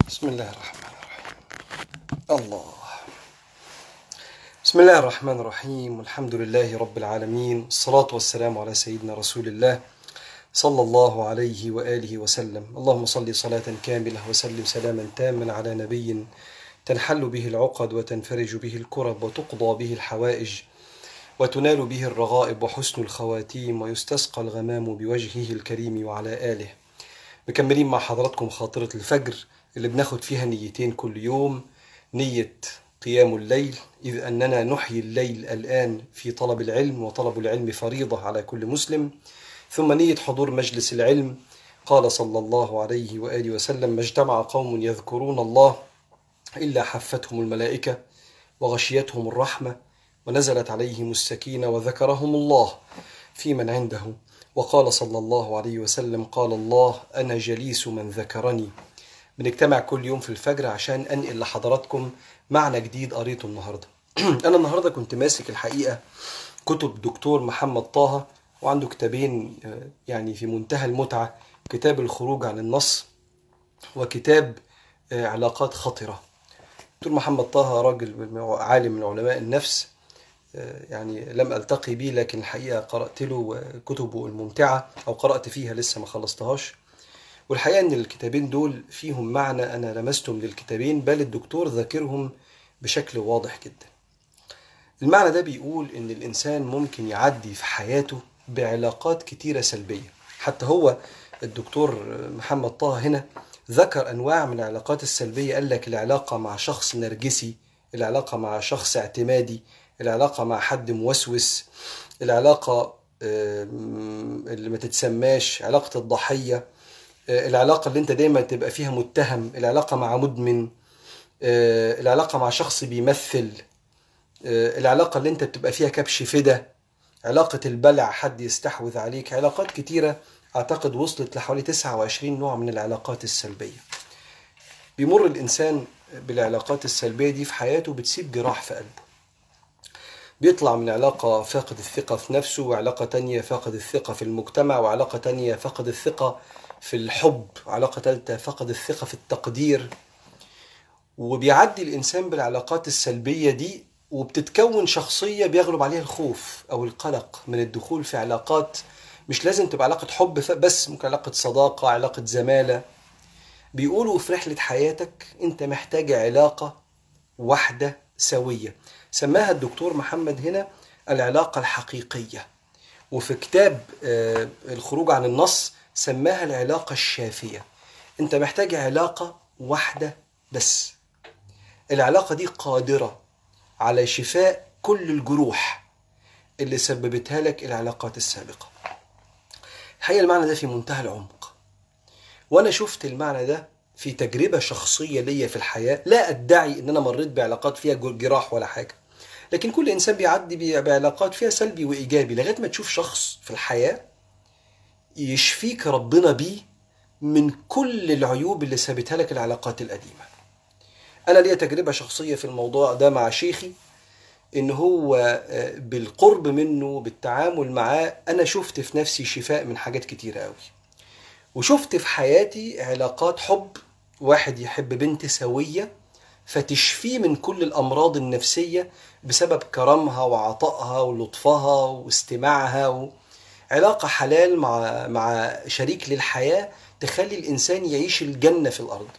بسم الله الرحمن الرحيم الله بسم الله الرحمن الرحيم والحمد لله رب العالمين الصلاة والسلام على سيدنا رسول الله صلى الله عليه وآله وسلم اللهم صل صلاة كاملة وسلم سلاما تاما على نبي تنحل به العقد وتنفرج به الكرب وتقضى به الحوائج وتنال به الرغائب وحسن الخواتيم ويستسقى الغمام بوجهه الكريم وعلى آله مكملين مع حضراتكم خاطرة الفجر اللي بناخد فيها نيتين كل يوم نية قيام الليل إذ أننا نحيي الليل الآن في طلب العلم وطلب العلم فريضة على كل مسلم ثم نية حضور مجلس العلم قال صلى الله عليه وآله وسلم ما اجتمع قوم يذكرون الله إلا حفتهم الملائكة وغشيتهم الرحمة ونزلت عليهم السكينة وذكرهم الله في من عنده وقال صلى الله عليه وسلم قال الله أنا جليس من ذكرني بنجتمع كل يوم في الفجر عشان أنقل لحضراتكم معنى جديد قريته النهاردة أنا النهاردة كنت ماسك الحقيقة كتب دكتور محمد طه وعنده كتابين يعني في منتهى المتعة كتاب الخروج عن النص وكتاب علاقات خطرة دكتور محمد طه راجل عالم من علماء النفس يعني لم ألتقي به لكن الحقيقة قرأت له كتبه الممتعة أو قرأت فيها لسه ما خلصتهاش والحقيقة أن الكتابين دول فيهم معنى أنا لمستهم للكتابين بل الدكتور ذاكرهم بشكل واضح جدا المعنى ده بيقول أن الإنسان ممكن يعدي في حياته بعلاقات كتيرة سلبية حتى هو الدكتور محمد طه هنا ذكر أنواع من العلاقات السلبية قال لك العلاقة مع شخص نرجسي العلاقة مع شخص اعتمادي العلاقة مع حد موسوس العلاقة اللي ما تتسماش علاقة الضحية العلاقة اللي انت دايما تبقى فيها متهم العلاقة مع مدمن العلاقة مع شخص بيمثل العلاقة اللي انت بتبقى فيها كبش فدا علاقة البلع حد يستحوذ عليك علاقات كتيرة اعتقد وصلت لحوالي 29 نوع من العلاقات السلبية بيمر الانسان بالعلاقات السلبية دي في حياته بتسيب جراح في قلبه بيطلع من علاقة فاقد الثقة في نفسه وعلاقة تانية فاقد الثقة في المجتمع وعلاقة تانية فاقد الثقة في الحب وعلاقة تالتة فقد الثقة في التقدير وبيعدي الإنسان بالعلاقات السلبية دي وبتتكون شخصية بيغلب عليها الخوف أو القلق من الدخول في علاقات مش لازم تبقى علاقة حب بس ممكن علاقة صداقة علاقة زمالة بيقولوا في رحلة حياتك أنت محتاج علاقة واحدة سوية سماها الدكتور محمد هنا العلاقة الحقيقية وفي كتاب الخروج عن النص سماها العلاقة الشافية انت محتاج علاقة واحدة بس العلاقة دي قادرة على شفاء كل الجروح اللي سببتها لك العلاقات السابقة الحقيقة المعنى ده في منتهى العمق وانا شفت المعنى ده في تجربة شخصية ليا في الحياة لا ادعي ان انا مريت بعلاقات فيها جراح ولا حاجة لكن كل انسان بيعدي بعلاقات فيها سلبي وايجابي لغاية ما تشوف شخص في الحياة يشفيك ربنا بيه من كل العيوب اللي سابتها لك العلاقات القديمة أنا ليا تجربة شخصية في الموضوع ده مع شيخي إن هو بالقرب منه بالتعامل معاه أنا شفت في نفسي شفاء من حاجات كتيرة قوي وشفت في حياتي علاقات حب واحد يحب بنت سوية فتشفيه من كل الأمراض النفسية بسبب كرمها وعطائها ولطفها واستماعها و... علاقة حلال مع مع شريك للحياة تخلي الإنسان يعيش الجنة في الأرض.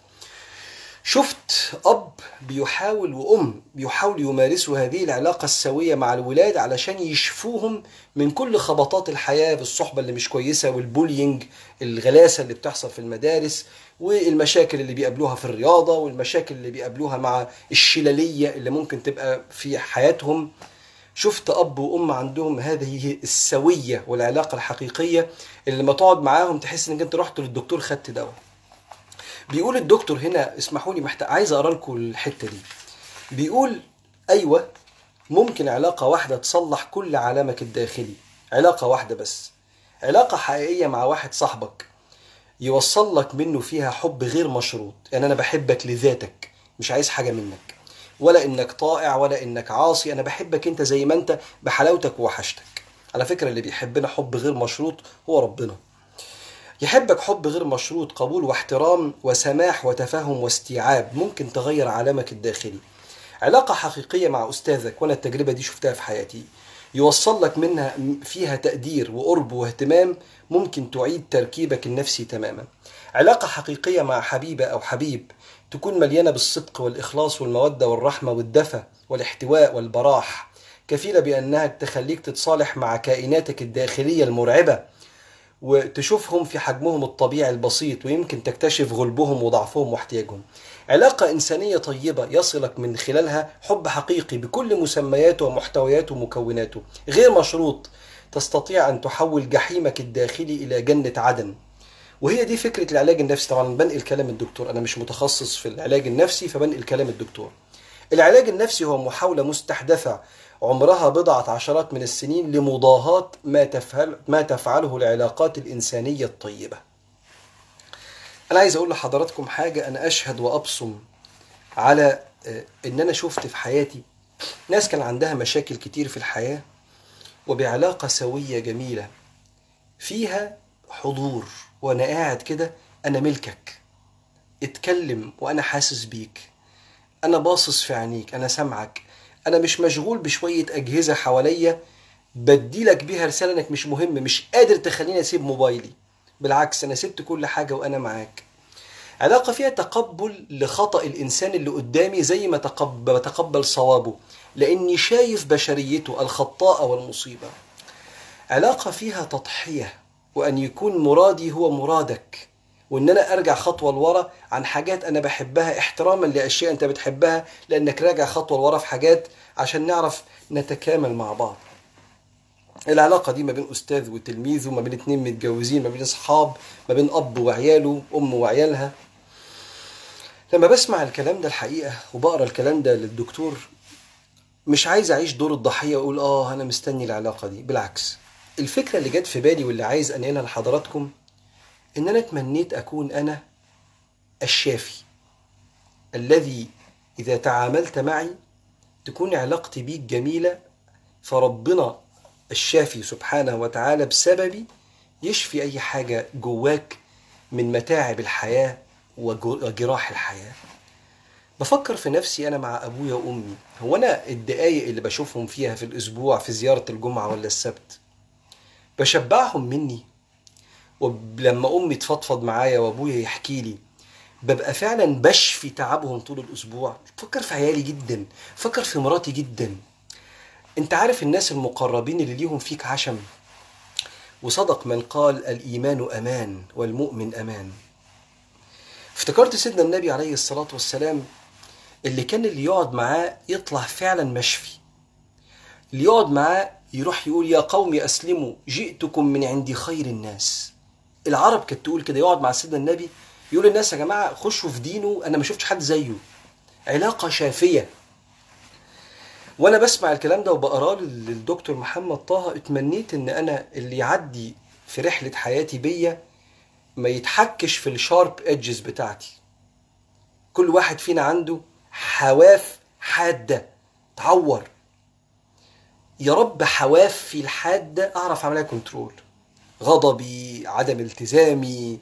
شفت أب بيحاول وأم بيحاولوا يمارسوا هذه العلاقة السوية مع الولاد علشان يشفوهم من كل خبطات الحياة بالصحبة اللي مش كويسة والبولينج الغلاسة اللي بتحصل في المدارس والمشاكل اللي بيقابلوها في الرياضة والمشاكل اللي بيقابلوها مع الشلالية اللي ممكن تبقى في حياتهم شفت اب وام عندهم هذه السويه والعلاقه الحقيقيه اللي لما تقعد معاهم تحس انك انت رحت للدكتور خدت دواء بيقول الدكتور هنا اسمحوا لي محتاج عايز اقرا لكم الحته دي بيقول ايوه ممكن علاقه واحده تصلح كل عالمك الداخلي علاقه واحده بس علاقه حقيقيه مع واحد صاحبك يوصل لك منه فيها حب غير مشروط يعني انا بحبك لذاتك مش عايز حاجه منك ولا انك طائع ولا انك عاصي انا بحبك انت زي ما انت بحلاوتك ووحشتك على فكره اللي بيحبنا حب غير مشروط هو ربنا يحبك حب غير مشروط قبول واحترام وسماح وتفهم واستيعاب ممكن تغير عالمك الداخلي علاقة حقيقية مع أستاذك وأنا التجربة دي شفتها في حياتي يوصل لك منها فيها تقدير وقرب واهتمام ممكن تعيد تركيبك النفسي تماما علاقة حقيقية مع حبيبة أو حبيب تكون مليانة بالصدق والإخلاص والمودة والرحمة والدفى والاحتواء والبراح كفيلة بأنها تخليك تتصالح مع كائناتك الداخلية المرعبة وتشوفهم في حجمهم الطبيعي البسيط ويمكن تكتشف غلبهم وضعفهم واحتياجهم علاقة إنسانية طيبة يصلك من خلالها حب حقيقي بكل مسمياته ومحتوياته ومكوناته غير مشروط تستطيع أن تحول جحيمك الداخلي إلى جنة عدن وهي دي فكرة العلاج النفسي طبعا بنقل كلام الدكتور أنا مش متخصص في العلاج النفسي فبنقل كلام الدكتور العلاج النفسي هو محاولة مستحدثة عمرها بضعة عشرات من السنين لمضاهاة ما تفعل ما تفعله العلاقات الإنسانية الطيبة. أنا عايز أقول لحضراتكم حاجة أنا أشهد وأبصم على إن أنا شفت في حياتي ناس كان عندها مشاكل كتير في الحياة وبعلاقة سوية جميلة فيها حضور وأنا قاعد كده أنا ملكك اتكلم وأنا حاسس بيك أنا باصص في عينيك أنا سامعك انا مش مشغول بشويه اجهزه حواليا بديلك بيها رساله انك مش مهم مش قادر تخليني اسيب موبايلي بالعكس انا سبت كل حاجه وانا معاك علاقة فيها تقبل لخطأ الإنسان اللي قدامي زي ما تقبل بتقبل صوابه لأني شايف بشريته الخطاء والمصيبة علاقة فيها تضحية وأن يكون مرادي هو مرادك وان انا ارجع خطوه لورا عن حاجات انا بحبها احتراما لاشياء انت بتحبها لانك راجع خطوه لورا في حاجات عشان نعرف نتكامل مع بعض العلاقة دي ما بين أستاذ وتلميذه ما بين اتنين متجوزين ما بين أصحاب ما بين أب وعياله أم وعيالها لما بسمع الكلام ده الحقيقة وبقرا الكلام ده للدكتور مش عايز أعيش دور الضحية وأقول آه أنا مستني العلاقة دي بالعكس الفكرة اللي جت في بالي واللي عايز أنقلها لحضراتكم ان انا تمنيت اكون انا الشافي الذي اذا تعاملت معي تكون علاقتي بيك جميله فربنا الشافي سبحانه وتعالى بسببي يشفي اي حاجه جواك من متاعب الحياه وجراح الحياه بفكر في نفسي انا مع ابويا وامي هو انا الدقايق اللي بشوفهم فيها في الاسبوع في زياره الجمعه ولا السبت بشبعهم مني ولما امي تفضفض معايا وابويا يحكي لي ببقى فعلا بشفي تعبهم طول الاسبوع فكر في عيالي جدا فكر في مراتي جدا انت عارف الناس المقربين اللي ليهم فيك عشم وصدق من قال الايمان امان والمؤمن امان افتكرت سيدنا النبي عليه الصلاه والسلام اللي كان اللي يقعد معاه يطلع فعلا مشفي اللي يقعد معاه يروح يقول يا قوم اسلموا جئتكم من عند خير الناس العرب كانت تقول كده يقعد مع سيدنا النبي يقول للناس يا جماعه خشوا في دينه انا ما شفتش حد زيه علاقه شافيه وانا بسمع الكلام ده وبقراه للدكتور محمد طه اتمنيت ان انا اللي يعدي في رحله حياتي بيا ما يتحكش في الشارب ايدجز بتاعتي كل واحد فينا عنده حواف حاده تعور يا رب حوافي الحاده اعرف اعملها كنترول غضبي عدم التزامي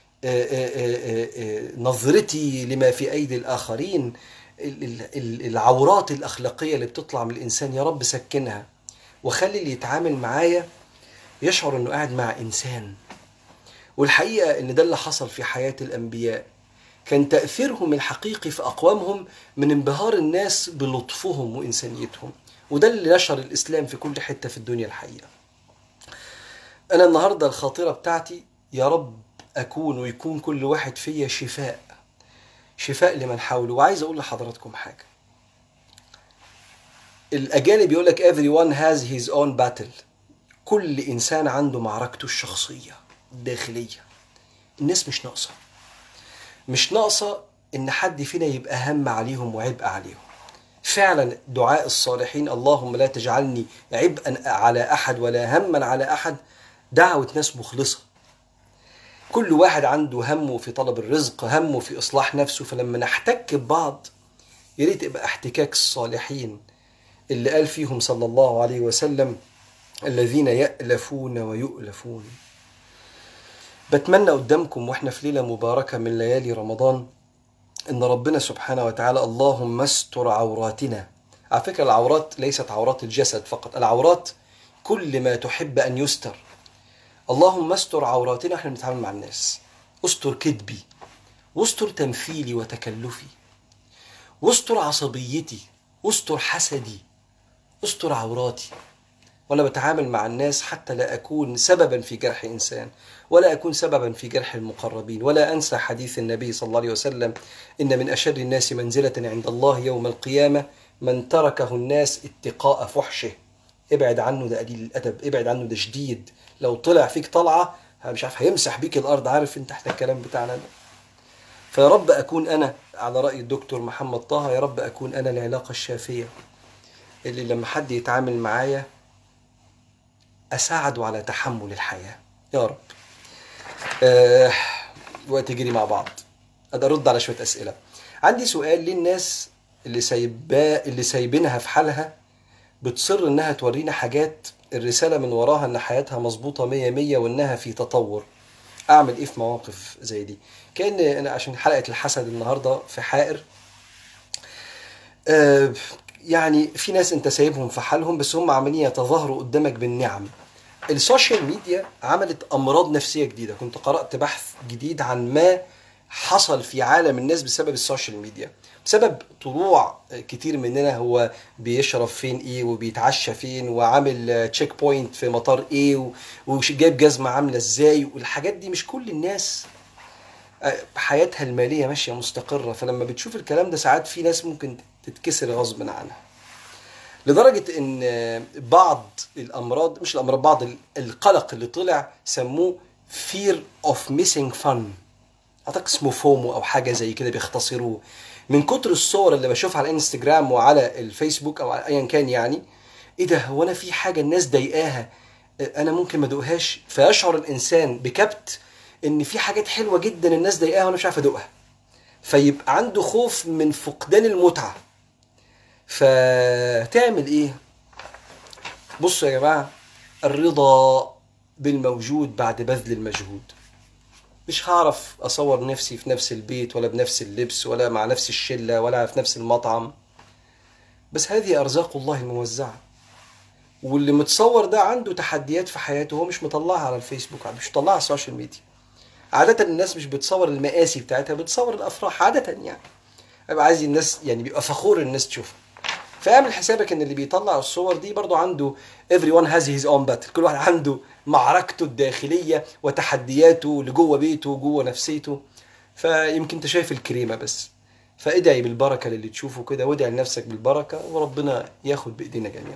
نظرتي لما في ايدي الاخرين العورات الاخلاقيه اللي بتطلع من الانسان يا رب سكنها وخلي اللي يتعامل معايا يشعر انه قاعد مع انسان والحقيقه ان ده اللي حصل في حياه الانبياء كان تاثيرهم الحقيقي في اقوامهم من انبهار الناس بلطفهم وانسانيتهم وده اللي نشر الاسلام في كل حته في الدنيا الحقيقه انا النهارده الخاطره بتاعتي يا رب اكون ويكون كل واحد فيا شفاء شفاء لمن حوله وعايز اقول لحضراتكم حاجه الاجانب يقول لك everyone has his own battle كل انسان عنده معركته الشخصيه الداخليه الناس مش ناقصه مش ناقصه ان حد فينا يبقى هم عليهم وعبء عليهم فعلا دعاء الصالحين اللهم لا تجعلني عبئا على احد ولا هما على احد دعوه ناس مخلصه كل واحد عنده همه في طلب الرزق همه في اصلاح نفسه فلما نحتك ببعض يا ريت يبقى احتكاك الصالحين اللي قال فيهم صلى الله عليه وسلم الذين يألفون ويؤلفون بتمنى قدامكم واحنا في ليلة مباركة من ليالي رمضان ان ربنا سبحانه وتعالى اللهم استر عوراتنا على فكرة العورات ليست عورات الجسد فقط العورات كل ما تحب ان يستر اللهم استر عوراتنا احنا بنتعامل مع الناس استر كذبي واستر تمثيلي وتكلفي واستر عصبيتي استر حسدي استر عوراتي وانا بتعامل مع الناس حتى لا اكون سببا في جرح انسان ولا اكون سببا في جرح المقربين ولا انسى حديث النبي صلى الله عليه وسلم ان من اشر الناس منزله عند الله يوم القيامه من تركه الناس اتقاء فحشه ابعد عنه ده قليل الادب ابعد عنه ده شديد لو طلع فيك طلعه مش عارف هيمسح بيك الارض عارف انت تحت الكلام بتاعنا ده فيا رب اكون انا على راي الدكتور محمد طه يا رب اكون انا العلاقه الشافيه اللي لما حد يتعامل معايا اساعده على تحمل الحياه يا رب آه وقت يجري مع بعض اقدر ارد على شويه اسئله عندي سؤال للناس اللي سايباه اللي سايبينها في حالها بتصر انها تورينا حاجات الرساله من وراها ان حياتها مظبوطه مية مية وانها في تطور اعمل ايه في مواقف زي دي كان انا عشان حلقه الحسد النهارده في حائر آه يعني في ناس انت سايبهم في حالهم بس هم عمالين يتظاهروا قدامك بالنعم السوشيال ميديا عملت امراض نفسيه جديده كنت قرات بحث جديد عن ما حصل في عالم الناس بسبب السوشيال ميديا بسبب طلوع كتير مننا هو بيشرب فين ايه وبيتعشى فين وعامل تشيك بوينت في مطار ايه وجايب جزمه عامله ازاي والحاجات دي مش كل الناس حياتها الماليه ماشيه مستقره فلما بتشوف الكلام ده ساعات في ناس ممكن تتكسر غصب عنها لدرجه ان بعض الامراض مش الامراض بعض القلق اللي طلع سموه fear of missing fun اعتقد اسمه فومو او حاجه زي كده بيختصروه من كتر الصور اللي بشوفها على الانستجرام وعلى الفيسبوك او على ايا كان يعني ايه ده هو انا في حاجه الناس ضايقاها انا ممكن ما ادوقهاش فيشعر الانسان بكبت ان في حاجات حلوه جدا الناس ضايقاها وانا مش عارف ادوقها فيبقى عنده خوف من فقدان المتعه فتعمل ايه بصوا يا جماعه الرضا بالموجود بعد بذل المجهود مش هعرف اصور نفسي في نفس البيت ولا بنفس اللبس ولا مع نفس الشله ولا في نفس المطعم بس هذه ارزاق الله الموزعه واللي متصور ده عنده تحديات في حياته هو مش مطلعها على الفيسبوك مش مطلعها على السوشيال ميديا عادة الناس مش بتصور المآسي بتاعتها بتصور الأفراح عادة يعني أبقى عايز الناس يعني بيبقى فخور الناس تشوفها فاعمل حسابك ان اللي بيطلع الصور دي برضو عنده everyone has his own battle كل واحد عنده معركته الداخلية وتحدياته اللي جوه بيته وجوه نفسيته فيمكن انت شايف الكريمة بس فادعي بالبركة للي تشوفه كده وادعي لنفسك بالبركة وربنا ياخد بإيدينا جميعا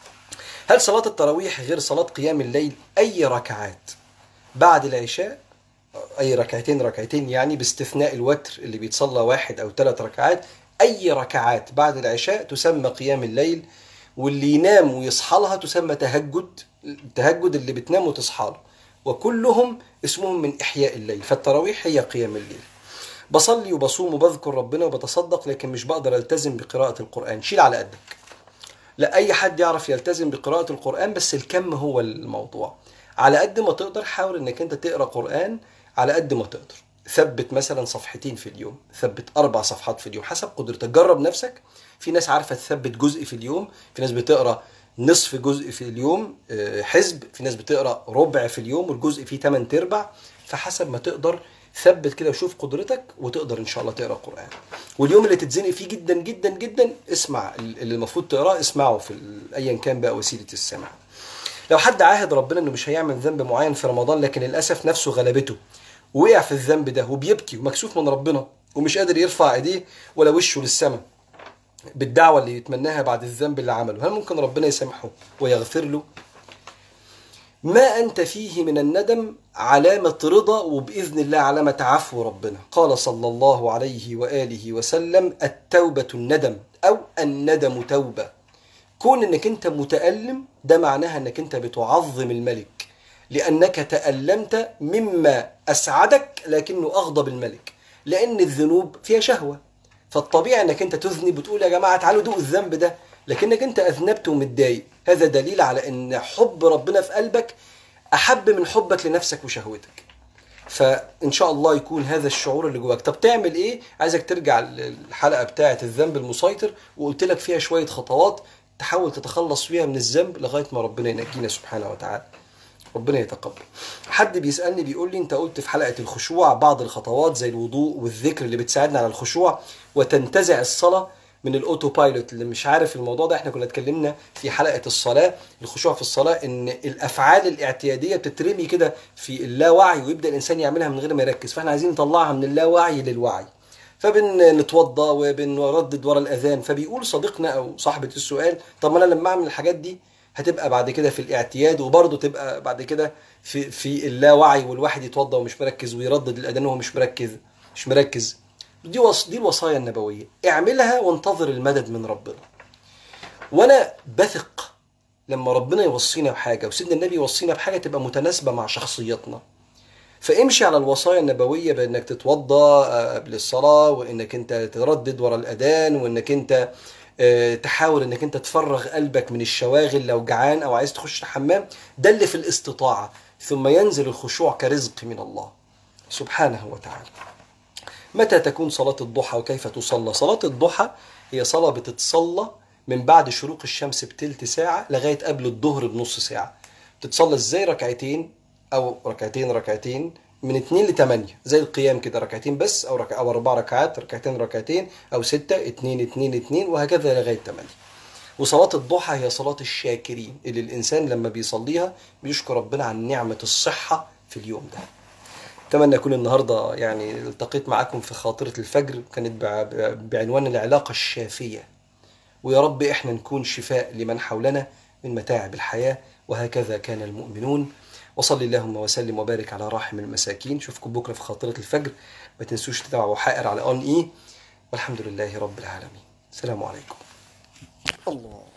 هل صلاة التراويح غير صلاة قيام الليل أي ركعات بعد العشاء أي ركعتين ركعتين يعني باستثناء الوتر اللي بيتصلى واحد أو ثلاث ركعات أي ركعات بعد العشاء تسمى قيام الليل واللي ينام ويصحى لها تسمى تهجد التهجد اللي بتنام وتصحى له وكلهم اسمهم من إحياء الليل فالتراويح هي قيام الليل بصلي وبصوم وبذكر ربنا وبتصدق لكن مش بقدر التزم بقراءة القرآن شيل على قدك لا أي حد يعرف يلتزم بقراءة القرآن بس الكم هو الموضوع على قد ما تقدر حاول انك انت تقرا قرآن على قد ما تقدر ثبت مثلا صفحتين في اليوم ثبت اربع صفحات في اليوم حسب قدرتك جرب نفسك في ناس عارفه تثبت جزء في اليوم في ناس بتقرا نصف جزء في اليوم حزب في ناس بتقرا ربع في اليوم والجزء فيه 8 ارباع فحسب ما تقدر ثبت كده وشوف قدرتك وتقدر ان شاء الله تقرا قران واليوم اللي تتزنق فيه جدا جدا جدا اسمع اللي المفروض تقراه اسمعه في ايا كان بقى وسيله السمع لو حد عاهد ربنا انه مش هيعمل ذنب معين في رمضان لكن للاسف نفسه غلبته وقع في الذنب ده وبيبكي ومكسوف من ربنا ومش قادر يرفع ايديه ولا وشه للسماء بالدعوة اللي يتمناها بعد الذنب اللي عمله هل ممكن ربنا يسامحه ويغفر له ما أنت فيه من الندم علامة رضا وبإذن الله علامة عفو ربنا قال صلى الله عليه وآله وسلم التوبة الندم أو الندم توبة كون انك انت متألم ده معناها انك انت بتعظم الملك لأنك تألمت مما أسعدك لكنه أغضب الملك لأن الذنوب فيها شهوة فالطبيعي انك انت تذنب وتقول يا جماعة تعالوا دوقوا الذنب ده لكنك انت أذنبت ومتضايق هذا دليل على ان حب ربنا في قلبك أحب من حبك لنفسك وشهوتك فان شاء الله يكون هذا الشعور اللي جواك طب تعمل ايه عايزك ترجع للحلقه بتاعه الذنب المسيطر وقلت لك فيها شويه خطوات تحاول تتخلص فيها من الذنب لغايه ما ربنا ينجينا سبحانه وتعالى ربنا يتقبل حد بيسالني بيقول لي انت قلت في حلقه الخشوع بعض الخطوات زي الوضوء والذكر اللي بتساعدنا على الخشوع وتنتزع الصلاه من الاوتو بايلوت اللي مش عارف الموضوع ده احنا كنا اتكلمنا في حلقه الصلاه الخشوع في الصلاه ان الافعال الاعتياديه بتترمي كده في اللاوعي ويبدا الانسان يعملها من غير ما يركز فاحنا عايزين نطلعها من اللاوعي للوعي فبنتوضى وبنردد ورا الاذان فبيقول صديقنا او صاحبه السؤال طب ما انا لما اعمل الحاجات دي هتبقى بعد كده في الاعتياد وبرضه تبقى بعد كده في في اللاوعي والواحد يتوضى ومش مركز ويردد الاذان وهو مش مركز مش مركز دي وص... دي الوصايا النبويه اعملها وانتظر المدد من ربنا وانا بثق لما ربنا يوصينا بحاجه وسيدنا النبي يوصينا بحاجه تبقى متناسبه مع شخصيتنا فامشي على الوصايا النبويه بانك تتوضا قبل الصلاه وانك انت تردد ورا الاذان وانك انت تحاول انك انت تفرغ قلبك من الشواغل لو جعان او عايز تخش الحمام ده اللي في الاستطاعه ثم ينزل الخشوع كرزق من الله سبحانه وتعالى متى تكون صلاة الضحى وكيف تصلى؟ صلاة الضحى هي صلاة بتتصلى من بعد شروق الشمس بتلت ساعة لغاية قبل الظهر بنص ساعة. بتتصلى ازاي ركعتين أو ركعتين ركعتين من اتنين لتمانية زي القيام كده ركعتين بس أو ركع أو أربع ركعات ركعتين ركعتين أو ستة اتنين اتنين اتنين وهكذا لغاية تمانية. وصلاة الضحى هي صلاة الشاكرين اللي الإنسان لما بيصليها بيشكر ربنا عن نعمة الصحة في اليوم ده. اتمنى اكون النهارده يعني التقيت معاكم في خاطره الفجر كانت بعنوان العلاقه الشافيه ويا رب احنا نكون شفاء لمن حولنا من متاعب الحياه وهكذا كان المؤمنون وصلي اللهم وسلم وبارك على راحم المساكين اشوفكم بكره في خاطره الفجر ما تنسوش تتابعوا حائر على اون اي والحمد لله رب العالمين السلام عليكم الله